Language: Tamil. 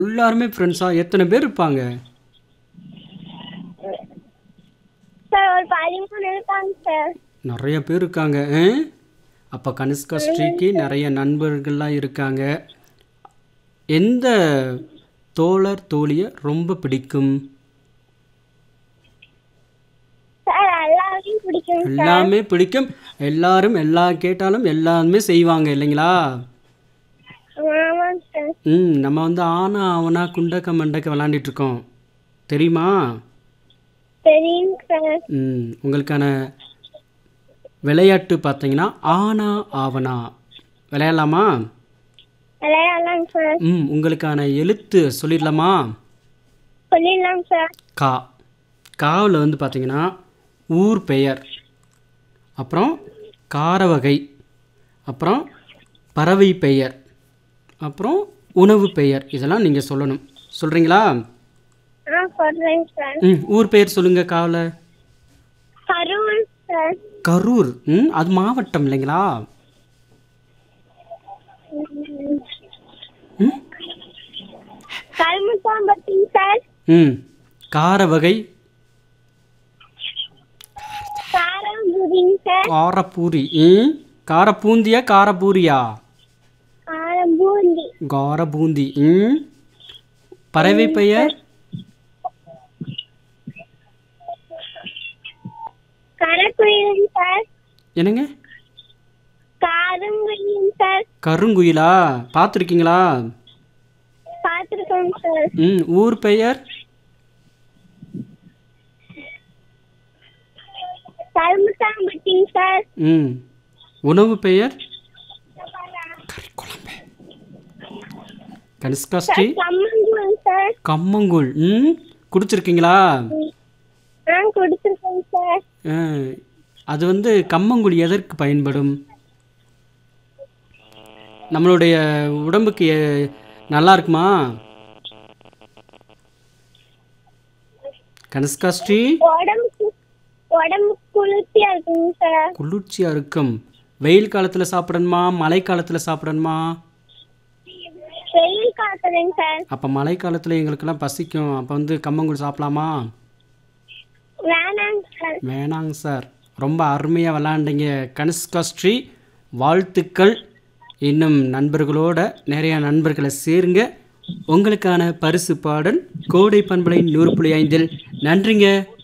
எல்லாருமே ஃப்ரெண்ட்ஸா எத்தனை பேர் இருப்பாங்க சார் ஒரு பதிமூணு இருக்காங்க சார் நிறைய பேர் இருக்காங்க ஆ? அப்போ கனிஷ்கா ஸ்ரீக்கு நிறைய நண்பர்கள்லாம் இருக்காங்க எந்த தோழர் தோழியை ரொம்ப பிடிக்கும் சார் எல்லாரையும் பிடிக்கும் சார் எல்லாமே பிடிக்கும் எல்லாரும் எல்லா கேட்டாலும் எல்லாருமே செய்வாங்க இல்லைங்களா ஆமாங்க சார் ம் நம்ம வந்து ஆனா அவனா குண்டக்க மண்டக்க விளாண்டுட்டு இருக்கோம் தெரியுமா தெரியுங்க சார் ம் உங்களுக்கான விளையாட்டு பார்த்தீங்கன்னா ஆனா ஆவனா விளையாடலாமா விளையாடலாங்க சார் ம் உங்களுக்கான எழுத்து சொல்லிடலாமா சொல்லிடலாங்க சார் கா காவில் வந்து பார்த்தீங்கன்னா ஊர் பெயர் அப்புறம் கார வகை அப்புறம் பறவை பெயர் அப்புறம் உணவு பெயர் இதெல்லாம் நீங்கள் சொல்லணும் சொல்கிறீங்களா ஆ சொல்றேங்க சார் ம் ஊர் பெயர் சொல்லுங்கள் காவில் கரூர் சார் கரூர் ம் அது மாவட்டம் இல்லைங்களா ம் கருமுத்தாம்பட்டிங்க சார் ம் கார வகை காரம்பூதிங்க சார் காரப்பூரி ம் காரப்பூந்தியா காரப்பூரியா காரம்பூந்தி காரபூந்தி ம் பறவை பெயர் கரக்குயிலுங்க சார் என்னங்க காரங்குயிலுங்க சார் கருங்குயிலா பார்த்துருக்கீங்களா பார்த்துருக்கோங்க சார் ம் ஊர் பெயர் கருமுத்தாம்பட்டிங்க சார் ம் உணவு பெயர் கனிஷ்கா ஸ்ரீ கம்மங்கூழ் சார் கம்மங்கூழ் ம் குடிச்சிருக்கீங்களா ஆ கொடுத்துருக்கோங்க சார் ஆ, அது வந்து கம்மங்கூழ் எதற்கு பயன்படும் நம்மளுடைய உடம்புக்கு எ- நல்லா இருக்குமா கனிஷ்கா ஸ்ரீ உடம்புக்கு உடம்பு குளிர்ச்சியா இருக்குங்க சார் குளிர்ச்சியாக இருக்கும் வெயில் காலத்தில் சாப்பிடணுமா மழை காலத்தில் சாப்பிடணுமா வெயில் காத்துறேங்க சார் அப்போ மழை காலத்தில் எங்களுக்கெல்லாம் பசிக்கும் அப்போ வந்து கம்மங்கூழ் சாப்பிடலாமா வேணாங்க சார் வேணாங்க சார் ரொம்ப அருமையாக விளாண்டீங்க கனிஷ்கா ஸ்ரீ வாழ்த்துக்கள் இன்னும் நண்பர்களோட நிறைய நண்பர்களை சேருங்க உங்களுக்கான பரிசு பாடல் கோடை பண்பலை நூறு புள்ளி ஐந்தில் நன்றிங்க